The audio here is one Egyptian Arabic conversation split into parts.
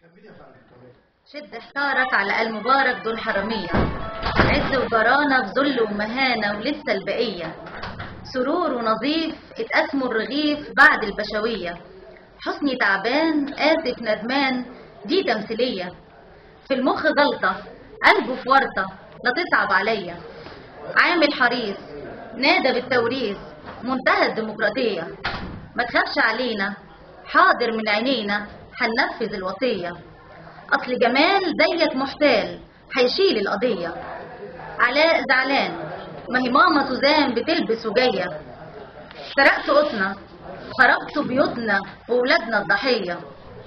شد حصارك على آل مبارك دول حرامية عز وجرانة في ذل ومهانة ولسه البقية سرور ونظيف اتقسموا الرغيف بعد البشوية حسني تعبان آسف ندمان دي تمثيلية في المخ غلطة قلبه في ورطة لا تصعب عليا عامل حريص نادى بالتوريث منتهى الديمقراطية ما تخافش علينا حاضر من عينينا هننفذ الوصية أصل جمال زيك محتال هيشيل القضية علاء زعلان ما هي ماما سوزان بتلبس وجاية سرقت قطنا خربت بيوتنا وولادنا الضحية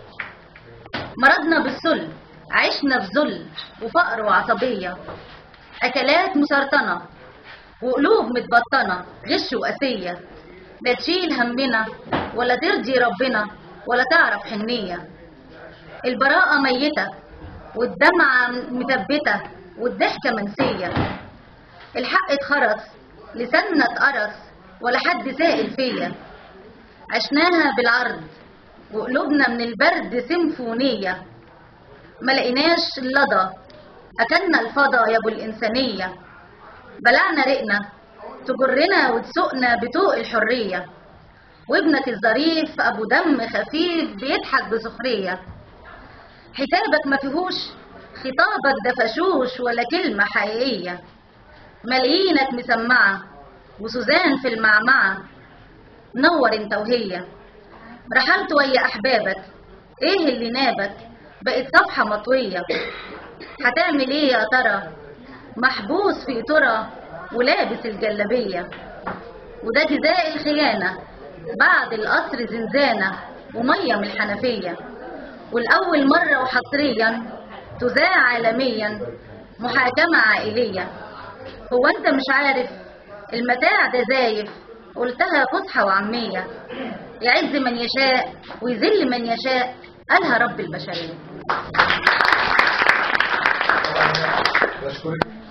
مرضنا بالسل عشنا في ذل وفقر وعصبية أكلات مسرطنة وقلوب متبطنة غش وقاسية لا تشيل همنا ولا ترضي ربنا ولا تعرف حنية البراءة ميتة والدمعة مثبتة والضحكة منسية الحق اتخرس لساننا اتقرص ولا حد سائل فيا عشناها بالعرض وقلوبنا من البرد سيمفونية ما لقيناش اللضا أكلنا الفضا يا أبو الإنسانية بلعنا رقنا تجرنا وتسوقنا بطوق الحرية وابنك الظريف أبو دم خفيف بيضحك بسخرية حسابك ما فيهوش خطابك ده فشوش ولا كلمة حقيقية ملايينك مسمعة وسوزان في المعمعة نور انت وهي رحلت ويا أحبابك ايه اللي نابك بقت صفحة مطوية هتعمل ايه يا ترى محبوس في ترى ولابس الجلابية وده جزاء الخيانة بعد القصر زنزانة ومية من الحنفية والأول مرة وحصريا تذاع عالميا محاكمة عائلية هو أنت مش عارف المتاع ده زايف قلتها فصحى وعامية يعز من يشاء ويذل من يشاء قالها رب البشرية بشكرك